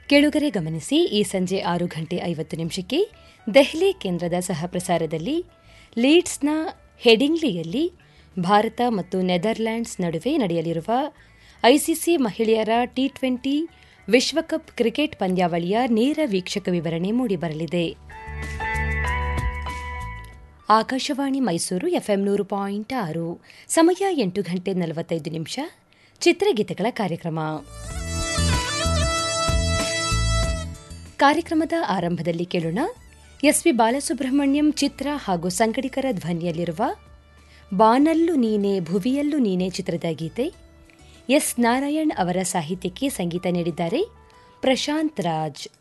ಕೇಳುಗರೆ ಗಮನಿಸಿ ಈ ಸಂಜೆ ಆರು ಗಂಟೆ ಐವತ್ತು ನಿಮಿಷಕ್ಕೆ ದೆಹಲಿ ಕೇಂದ್ರದ ಸಹ ಪ್ರಸಾರದಲ್ಲಿ ಲೀಡ್ಸ್ನ ಹೆಡಿಂಗ್ಲಿಯಲ್ಲಿ ಭಾರತ ಮತ್ತು ನೆದರ್ಲ್ಯಾಂಡ್ಸ್ ನಡುವೆ ನಡೆಯಲಿರುವ ಐಸಿಸಿ ಮಹಿಳೆಯರ ಟಿ ಟ್ವೆಂಟಿ ವಿಶ್ವಕಪ್ ಕ್ರಿಕೆಟ್ ಪಂದ್ಯಾವಳಿಯ ನೇರ ವೀಕ್ಷಕ ವಿವರಣೆ ಮೂಡಿಬರಲಿದೆ ಆಕಾಶವಾಣಿ ಮೈಸೂರು ಎಫ್ಎಂ ನೂರು ಪಾಯಿಂಟ್ ಆರು ಸಮಯ ಎಂಟು ಗಂಟೆ ನಲವತ್ತೈದು ನಿಮಿಷ ಚಿತ್ರಗೀತೆಗಳ ಕಾರ್ಯಕ್ರಮ ಕಾರ್ಯಕ್ರಮದ ಆರಂಭದಲ್ಲಿ ಕೇಳೋಣ ಎಸ್ವಿ ಬಾಲಸುಬ್ರಹ್ಮಣ್ಯಂ ಚಿತ್ರ ಹಾಗೂ ಸಂಗಡಿಗರ ಧ್ವನಿಯಲ್ಲಿರುವ ಬಾನಲ್ಲು ನೀನೆ ಭುವಿಯಲ್ಲೂ ನೀನೆ ಚಿತ್ರದ ಗೀತೆ ಎಸ್ ನಾರಾಯಣ್ ಅವರ ಸಾಹಿತ್ಯಕ್ಕೆ ಸಂಗೀತ ನೀಡಿದ್ದಾರೆ ಪ್ರಶಾಂತ್ ರಾಜ್